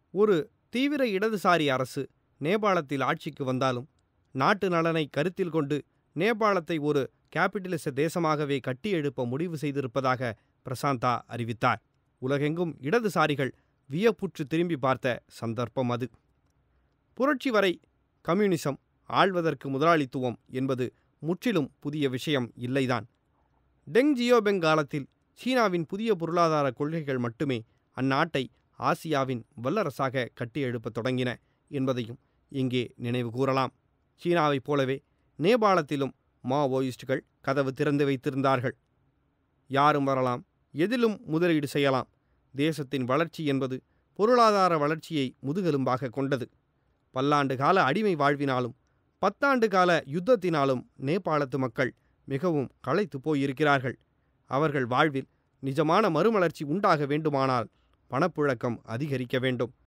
ஒரு தீவிர இடதுசாரி அரசு நேபாளத்தில் ஆட்சிக்கு வந்தாலும் நாட்டு நலனை கருத்தில் கொண்டு நேபாளத்தை ஒரு கேபிட்டலிச தேசமாகவே கட்டியெழுப்ப முடிவு செய்திருப்பதாக பிரசாந்தா அறிவித்தார் உலகெங்கும் இடதுசாரிகள் வியப்புற்று திரும்பி பார்த்த சந்தர்ப்பம் அது புரட்சி வரை கம்யூனிசம் ஆள்வதற்கு முதலாளித்துவம் என்பது முற்றிலும் புதிய விஷயம் இல்லைதான் டெங் ஜியோபெங் காலத்தில் சீனாவின் புதிய பொருளாதார கொள்கைகள் மட்டுமே அந்நாட்டை ஆசியாவின் வல்லரசாக கட்டியெழுப்பத் தொடங்கின என்பதையும் இங்கே நினைவு கூறலாம் சீனாவைப் போலவே நேபாளத்திலும் மாவோயிஸ்டுகள் கதவு திறந்து வைத்திருந்தார்கள் யாரும் வரலாம் எதிலும் முதலீடு செய்யலாம் தேசத்தின் வளர்ச்சி என்பது பொருளாதார வளர்ச்சியை முதுகெலும்பாக கொண்டது பல்லாண்டு கால அடிமை வாழ்வினாலும் பத்தாண்டு கால யுத்தத்தினாலும் நேபாளத்து மக்கள் மிகவும் களைத்து போயிருக்கிறார்கள் அவர்கள் வாழ்வில் நிஜமான மறுமலர்ச்சி உண்டாக வேண்டுமானால் பணப்புழக்கம் அதிகரிக்க வேண்டும்